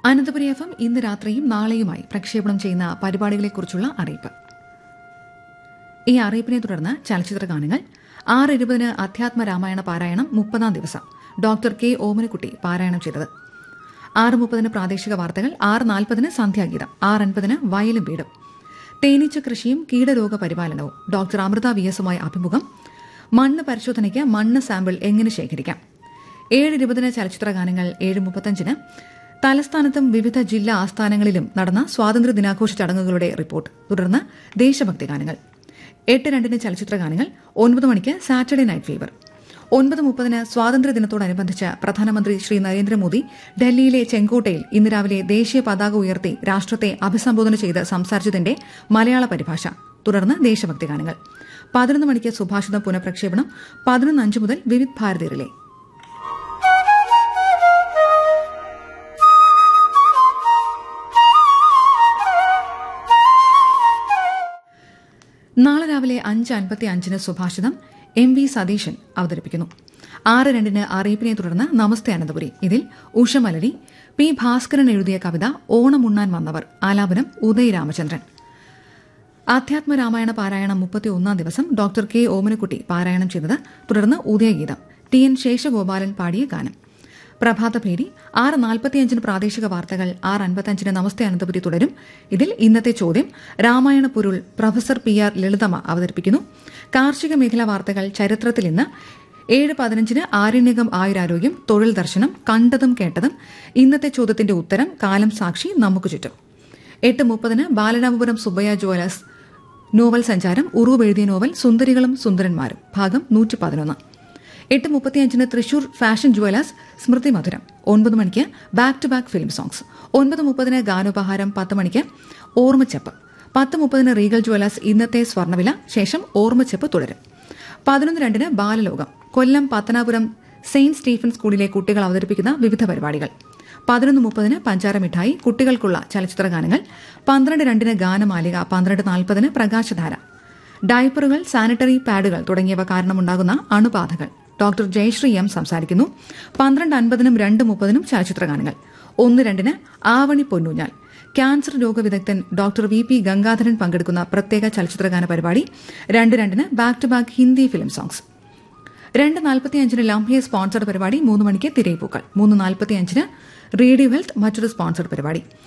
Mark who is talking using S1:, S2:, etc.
S1: Ananthapuri F M ഇന്ന് രാത്രിയും നാളെയുമായി പ്രക്ഷേപണം ചെയ്യുന്ന പരിപാടികളെക്കുറിച്ചുള്ള അറിയിപ്പ് ഈ അറിയിപ്പിനെ തുടർന്ന് ചലച്ചിത്ര ഗാനങ്ങൾ ആറ് ഇരുപതിന് അധ്യാത്മ രാമായണ പാരായണം മുപ്പതാം ദിവസം ഡോക്ടർ കെ ഓമനക്കുട്ടി പാരായണം ചെയ്തത് ആറ് മുപ്പതിന് പ്രാദേശിക വാർത്തകൾ ആറ് നാൽപ്പതിന് സന്ധ്യാഗീതം ആറ് അൻപതിന് വയലും വീടും തേനീച്ച കൃഷിയും കീടരോഗ പരിപാലനവും ഡോക്ടർ അമൃത വി എസുമായി അഭിമുഖം മണ്ണ് പരിശോധനയ്ക്ക് മണ്ണ് സാമ്പിൾ എങ്ങനെ ശേഖരിക്കാം ഏഴ് ഇരുപതിന് ചലച്ചിത്ര ഗാനങ്ങൾ ഏഴ് മുപ്പത്തഞ്ചിന് തലസ്ഥാനത്തും വിവിധ ജില്ലാ ആസ്ഥാനങ്ങളിലും നടന്ന സ്വാതന്ത്ര്യ ദിനാഘോഷ ചടങ്ങുകളുടെ റിപ്പോർട്ട് തുടർന്ന് ദേശഭക്തി ഗാനങ്ങൾ എട്ട് രണ്ടിന് ചലച്ചിത്ര ഗാനങ്ങൾ ഒൻപത് മണിക്ക് സാറ്റർഡേ നൈറ്റ് ഫീവർ ഒൻപത് മുപ്പതിന് സ്വാതന്ത്ര്യദിനത്തോടനുബന്ധിച്ച് പ്രധാനമന്ത്രി ശ്രീ നരേന്ദ്രമോദി ഡൽഹിയിലെ ചെങ്കോട്ടയിൽ ഇന്ന് രാവിലെ ദേശീയ പതാക ഉയർത്തി രാഷ്ട്രത്തെ അഭിസംബോധന ചെയ്ത് സംസാരിച്ചതിന്റെ മലയാള പരിഭാഷ തുടർന്ന് ദേശഭക്തി ഗാനങ്ങൾ പതിനൊന്ന് മണിക്ക് സുഭാഷിതം പുനഃപ്രക്ഷേപണം പതിനൊന്ന് അഞ്ച് മുതൽ വിവിധ് ഭാരതി റിലേ നാളെ രാവിലെ അഞ്ച് അൻപത്തി അഞ്ചിന് സുഭാഷിതം എം വി സതീശൻ അവതരിപ്പിക്കുന്നു ആറ് രണ്ടിന് അറിയിപ്പിനെ തുടർന്ന് നമസ്തേ അനന്തപുരി ഇതിൽ ഉഷമലരി പി ഭാസ്കരൻ എഴുതിയ കവിത ഓണമുണ്ണാൻ വന്നവർ ആലാപനം ഉദയ് രാമചന്ദ്രൻ ആധ്യാത്മ രാമായണ പാരായണം മുപ്പത്തി ഒന്നാം ദിവസം ഡോക്ടർ കെ ഓമനക്കുട്ടി പാരായണം ചെയ്തത് തുടർന്ന് ഉദയഗീതം ടി എൻ ശേഷഗോപാലൻ പാടിയ ഗാനം പ്രഭാതഭേരി ആറ് നാൽപ്പത്തിയഞ്ചിന് പ്രാദേശിക വാർത്തകൾ ആറ് അൻപത്തിയഞ്ചിന് നമസ്തേ അനന്തപുരി തുടരും ഇതിൽ ഇന്നത്തെ ചോദ്യം രാമായണ പൊരുൾ പ്രൊഫസർ പി ആർ ലളിതമ്മ അവതരിപ്പിക്കുന്നു കാർഷിക മേഖലാ വാർത്തകൾ ചരിത്രത്തിൽ ഇന്ന് ഏഴ് പതിനഞ്ചിന് ആരണ്യകം ആയുരാരോഗ്യം തൊഴിൽ ദർശനം കണ്ടതും കേട്ടതും ഇന്നത്തെ ചോദ്യത്തിന്റെ ഉത്തരം കാലം സാക്ഷി നമുക്ക് ചുറ്റും എട്ട് മുപ്പതിന് ബാലരാമപുരം സുബ്ബയ്യ ജുവലേഴ്സ് നോവൽ സഞ്ചാരം ഉറൂബ് എഴുതിയ നോവൽ സുന്ദരികളും സുന്ദരന്മാരും ഭാഗം നൂറ്റി പതിനൊന്ന് എട്ട് മുപ്പത്തിയഞ്ചിന് തൃശൂർ ഫാഷൻ ജുവലേഴ്സ് സ്മൃതി മധുരം ഒൻപത് മണിക്ക് back to back film songs ഒൻപത് മുപ്പതിന് ഗാനോപഹാരം പത്ത് മണിക്ക് ഓർമ്മച്ചെപ്പ് പത്ത് മുപ്പതിന് റീഗൽ ജുവലേഴ്സ് ഇന്നത്തെ സ്വർണ്ണവില ശേഷം ഓർമ്മച്ചെപ്പ് തുടരും പതിനൊന്ന് രണ്ടിന് ബാലലോകം കൊല്ലം പത്തനാപുരം സെയിന്റ് സ്റ്റീഫൻ സ്കൂളിലെ കുട്ടികൾ അവതരിപ്പിക്കുന്ന വിവിധ പരിപാടികൾ പതിനൊന്ന് മുപ്പതിന് പഞ്ചാര മിഠായി കുട്ടികൾക്കുള്ള ചലച്ചിത്ര ഗാനങ്ങൾ പന്ത്രണ്ട് രണ്ടിന് ഗാനമാലിക പന്ത്രണ്ട് നാൽപ്പതിന് പ്രകാശധാര ഡയപ്പറുകൾ സാനിറ്ററി പാഡുകൾ തുടങ്ങിയവ കാരണമുണ്ടാകുന്ന അണുബാധകൾ ഡോക്ടർ ജയശ്രീ എം സംസാരിക്കുന്നു പന്ത്രണ്ട് അൻപതിനും രണ്ട് മുപ്പതിനും ചലച്ചിത്ര ഗാനങ്ങൾ ഒന്ന് രണ്ടിന് ആവണി പൊന്നൂഞ്ഞാൽ ക്യാൻസർ രോഗവിദഗ്ധൻ ഡോക്ടർ വി പി ഗംഗാധരൻ പങ്കെടുക്കുന്ന പ്രത്യേക ചലച്ചിത്രഗാന പരിപാടി രണ്ട് രണ്ടിന് back to back Hindi film songs രണ്ട് നാൽപ്പത്തിയഞ്ചിന് ലംഹയെ സ്പോൺസർഡ് പരിപാടി മൂന്ന് മണിക്ക് തിരയിപ്പൂക്കൾ മൂന്ന് നാൽപ്പത്തിയഞ്ചിന് റേഡിയോ ഹെൽത്ത് മറ്റൊരു സ്പോൺസർഡ് പരിപാടി